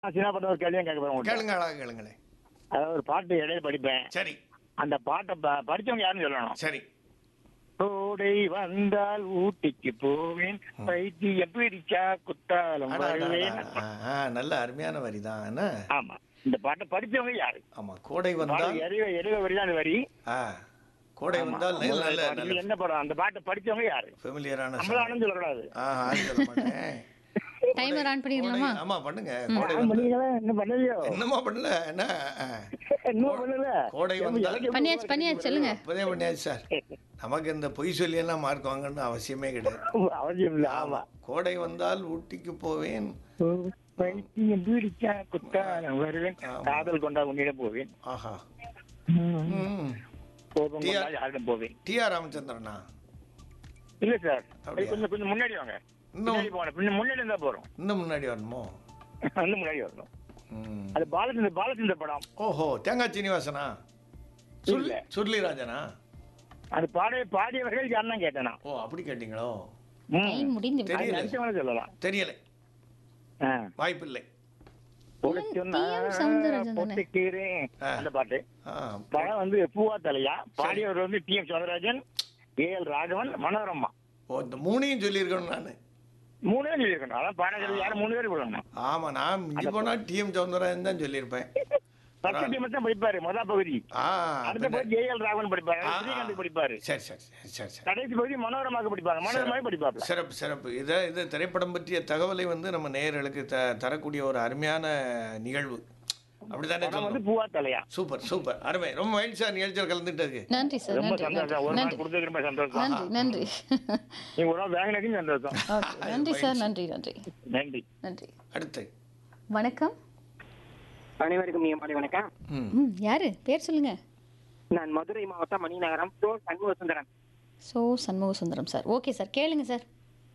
நான் சின்ன பண்ண ஒரு கேள்வியும் கேட்க போறேன் உங்கள்கிட்ட. கேளுங்க அழகா கேளுங்களேன் அதாவது ஒரு பாட்டு இடையில படிப்பேன் சரி அந்த பாட்டை ப- படிச்சவங்க யாருன்னு சொல்லணும் சரி கோடை வந்தால் ஊட்டிக்கு போவேன் பைத்தியம் பிடிச்சா குத்தாலம் அடா, அடா, வருவேன் அடா. ஆ, ஆ, நல்ல அருமையான வரி தான் என்ன ஆமா இந்த பாட்டை படிச்சவங்க யாரு ஆமா கோடை வந்தால் எரிவ எரிவ வரி தான் அந்த வரி ஆ கோடை ஆமா. வந்தால் நல்ல முதல்ல நல்ல பாட்டு நல்ல என்ன படம் அந்த பாட்டை படிச்சவங்க யாரு ஃபெமிலியரான நம்மளாலும் சொல்லக்கூடாது ஆ ஆ, சொல்ல மாட்டேன் டைமர் ஆன் பண்ணிடலாமா கோடை- ஆமா பண்ணுங்க கோடை ஆன் வந்து பண்ணீங்களா? இன்னும் பண்ணலையோ என்னமா பண்ணல என்ன ஆ. இன்னும் பண்ணல கோடை வந்தால் எனக்கு பண்ணியாச்சு பண்ணியாச்சு சொல்லுங்க இப்போதே பண்ணியாச்சு சார் நமக்கு இந்த பொய் சொல்லி எல்லாம் மார்க் வாங்கணும்னு அவசியமே கிடையாது அவசியம் இல்ல ஆமா கோடை வந்தால் ஊட்டிக்கு போவேன் பைத்தியம் பிடிச்சா குத்தாலம் வருவேன் ஆமா. காதல் கொண்டா உன்னிடம் போவேன் ஆஹா ம். ம் கோபம் டிஆர். கொண்டா யாரிடம் போவேன் டி ஆர் ராமச்சந்திரனா இல்ல சார் அப்படியா? கொஞ்சம் கொஞ்சம் முன்னாடி வாங்க இன்னும் முன்னாடி போன பின்ன முன்னாடி இருந்தா போறோம் இன்னும் முன்னாடி வரணுமோ வந்து முன்னாடி வரணும் ம். அது பாலச்சந்திர பாலச்சந்திர படம் ஓஹோ தேங்காய் சீனிவாசனா சுருளி இல்ல. சுருளிராஜனா அது பாடிய பாடியவர்கள் யாருன்னா கேட்டேனா ஓ அப்படி கேட்டீங்களோ ம். டைம் முடிந்து விட்டது. அது தெரியல. நினைச்சவன சொல்லலாம் தெரியலை ஆ. வாய்ப்பில்லை போடச் சொன்னா டி.எம். சௌந்தரராஜன் தானே? போட்டுக்கிறேன். ஆ. அந்த பாட்டு ஆ படம் வந்து பூவா தலையா பாடியவர் வந்து T M Soundararajan A L Raghavan Manorama ஓ இந்த மூணையும் சொல்லியிருக்கணும் நான் மூணு பேர் சொல்லியிருக்கணும் அதான் பாடகர்கள் யாரும் மூணு பேர் சொல்லணும் ஆமா நான் மிஞ்சி போனா டிஎம் சவுந்தரராஜன் தான் சொல்லியிருப்பேன் ஃபர்ஸ்ட் டீம் தான் படிப்பாரு முதல் பகுதி ஆ அடுத்த பின்ன- பகுதி ஏ எல் ராகவன் படிப்பாரு ஆ, ஆ. ஸ்ரீகாந்த் படிப்பாரு சரி சரி சரி சரி சரி கடைசி பகுதி மனோரமாக்கு படிப்பாங்க மனோரமாவே படிப்பாப்ல சிறப்பு சிறப்பு இதை இது திரைப்படம் பற்றிய தகவலை வந்து நம்ம நேயர்களுக்கு த தரக்கூடிய ஒரு அருமையான நிகழ்வு அப்படிதானே படம் வந்து சொல்லணும் பூவா தலையா சூப்பர் சூப்பர் அருமை ரொம்ப மகிழ்ச்சியா நிகழ்ச்சியில் கலந்துட்டதுக்கு நன்றி சார் ரொம்ப நன்றி நன்றி சந்தோஷம் ஒரு நாள் நன்றி கொடுத்ததுக்கு ரொம்ப சந்தோஷம் நன்றி நன்றி நீங்க ஒரு நாள் வாங்கினதுக்கும் சந்தோஷம் ஓகே நன்றி சார் நன்றி நன்றி நன்றி நன்றி அடுத்து வணக்கம் அனைவருக்கும் நீ மாலை வணக்கம் ம் ம் யாரு பேர் சொல்லுங்க நான் மதுரை மாவட்டம் மணிநகரம் சோ சண்முக சுந்தரன் ஸோ Shanmuga Sundaram sir okay sir கேளுங்க சார்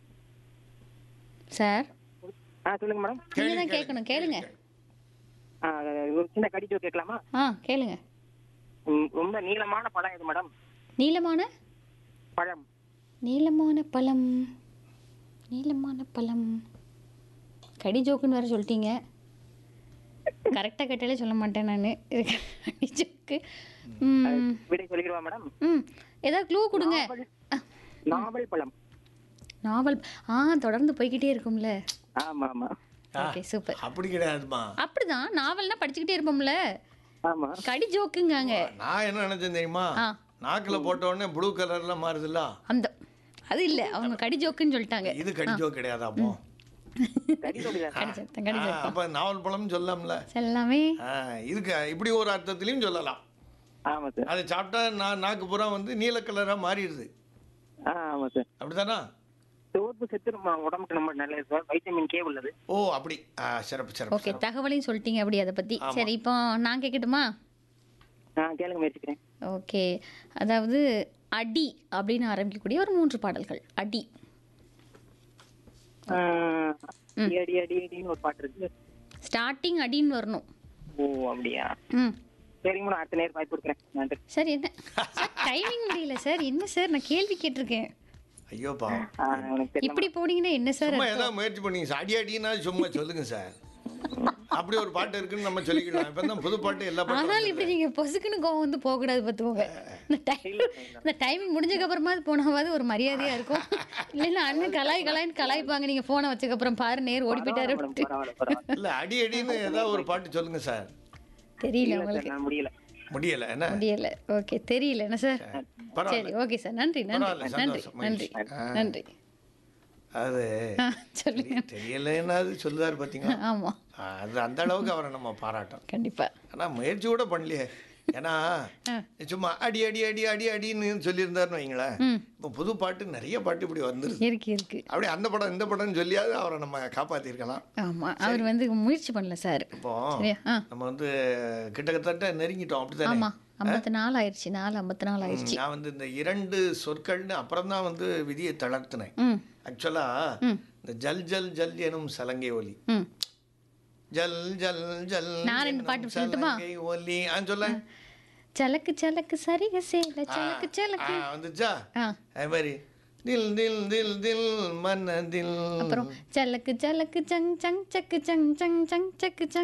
சார் ஆ சொல்லுங்க மேடம் நீங்க தான் கேட்கணும் கேளுங்க ஆ, ஒரு சின்ன கடிச்சோ கேட்கலாமா ஆ கேளுங்க ம், ரொம்ப நீளமான பழம் இது மேடம் நீளமான பழம் நீளமான பழம் நீளமான பழம் கடி ஜோக்குன்னு வேற சொல்லிட்டீங்க கரெக்டாக கேட்டாலே சொல்ல மாட்டேன் நான் கடி ஜோக்கு ம் விடை சொல்லிடுவா மேடம் ம் ஏதாவது க்ளூ கொடுங்க அ, நாவல் பழம் நாவல் ஆ தொடர்ந்து போய்கிட்டே இருக்கும்ல ஆமா ஆமா ஓகே சூப்பர் அப்படி கிடையாதுமா அப்படிதான் நாவல்னா படிச்சுக்கிட்டே இருப்போம்ல ஆமா கடி ஜோக்குங்காங்க நான் என்ன நினைச்சேன் தெரியுமா ஆ நாக்குல போட்ட உடனே ப்ளூ கலர்ல மாறுதுல்ல அந்த அது இல்லை அவங்க கடி ஜோக்குன்னு சொல்லிட்டாங்க இது கடிச்சோ கிடையாது அப்போ கடி சொல்லிதான் கடி ஜோக்கு கடி ஆ, ஜோக்கு அப்ப நாவல் பழம் சொல்லலாம்ல எல்லாமே ஆ, இதுக்கு இப்படி ஒரு அர்த்தத்திலையும் சொல்லலாம் ஆமா சார் அதை சாப்பிட்டா நான் நாக்கு பூரா வந்து நீல கலரா மாறிடுது ஆ, ஆமா சார் அப்படிதானா சோப்பு சத்து நம்ம உடம்புக்கு ரொம்ப நல்லது சார் வைட்டமின் கே உள்ளது ஓ அப்படி ஆ, சிறப்பு சிறப்பு ஓகே சிறப்பு. தகவலையும் சொல்லிட்டீங்க அப்படி அதை பற்றி ஆமா. சரி இப்போ நான் கேட்கட்டுமா ஆ கேளுங்க முயற்சிக்கிறேன் ஓகே அதாவது அடி அப்படின்னு ஆரம்பிக்கக்கூடிய ஒரு மூன்று பாடல்கள் அடி ஆ, அடி அடி அடின்னு ஒரு பாட்டு இருக்கு ஸ்டார்டிங் அடின்னு வரணும் ஓ அப்படியா ம் சரிங்க மேடம் அடுத்த நேரம் வாய்ப்பு கொடுக்குறேன் நன்றி சார் என்ன சார் டைமிங் முடியல சார் என்ன சார் நான் கேள்வி கேட்டிருக்கேன் ஐயோ பாவம் ஆ, எனக்கு தெரியல இப்படி போனீங்கன்னா என்ன சார் சும்மா ஏதாவது முயற்சி பண்ணீங்க சார் அடி அடினா சும்மா சொல்லுங்க சார் அப்படி ஒரு பாட்டு இருக்குன்னு நம்ம சொல்லிக்கலாம் இப்போ தான் புது பாட்டு எல்லா பாட்டும் ஆனால் இப்படி நீங்க பொசுக்குன்னு கோவம் வந்து போகக்கூடாது பார்த்துக்கோங்க இந்த டைம் இந்த டைமிங் முடிஞ்சதுக்கு அப்புறமாவது போனாவது ஒரு மரியாதையா இருக்கும் இல்லைன்னா அண்ணன் கலாய் கலாய்னு கலாய்ப்பாங்க நீங்க போனை வச்சதுக்கப்புறம் பாரு நேர் ஓடி போயிட்டாரு மேடம் அப்படின்ட்டு. பரவாயில்ல பரவாயில்ல இல்லை அடி அடின்னு ஏதாவது ஒரு பாட்டு சொல்லுங்க சார் தெரியல இல்ல உங்களுக்கு சார் நான் முடியல முடியல என்ன முடியல ஓகே தெரியல என்ன சார் சரி பரவாயில்ல ஓகே சார் நன்றி நன்றி பரவாயில்ல, நன்றி சந்தோஷம், நன்றி மகிழ்ச்சி. நன்றி அது ஆ, சொல்லுங்க தெரியலன்னா அது சொல்லுதாரு பார்த்தீங்களா ஆமா அது அந்த அளவுக்கு அவரை நம்ம பாராட்டோம் கண்டிப்பா ஆனால் முயற்சி கூட பண்ணலையே ஏன்னா சும்மா அடி அடி அடி அடி அடின்னு சொல்லியிருந்தாருன்னு வைங்களேன் ம் இப்போ புது பாட்டு நிறைய பாட்டு இப்படி வந்துருது இருக்கு இருக்கு அப்படியே அந்த படம் இந்த படம்னு சொல்லியாவது அவரை நம்ம காப்பாற்றிருக்கலாம் ஆமா அவர் வந்து முயற்சி பண்ணல சார் இப்போ சரியா ஆ நம்ம வந்து கிட்டத்தட்ட நெருங்கிட்டோம் அப்படித்தானே ஆமா ஐம்பத்தி நாலு ஆயிடுச்சு நாலு ஐம்பத்தி நாலு ஆயிடுச்சு நான் வந்து இந்த இரண்டு சொற்கள்னு அப்புறம் தான் வந்து விதியை தளர்த்தினேன் ம் ஆக்சுவலா ம். இந்த ஜல் ஜல் ஜல் எனும் சலங்கை ஒலி ம் ஜல் ஜல் ஜல் நான் ரெண்டு எனும் பாட்டு சொல்லட்டுமா? சலங்கை ஒலி ஆ சொல்ல சலக்கு சலக்கு சரிக சேல சலக்கு ஆ, சலக்கு வந்துச்சா ஆ அது மாதிரி தில் தில் தில் தில் மன்னதில் அப்புறம் சலக்கு சலக்கு சங் சங் சக்கு சங் சங் சங் சக்கு சங்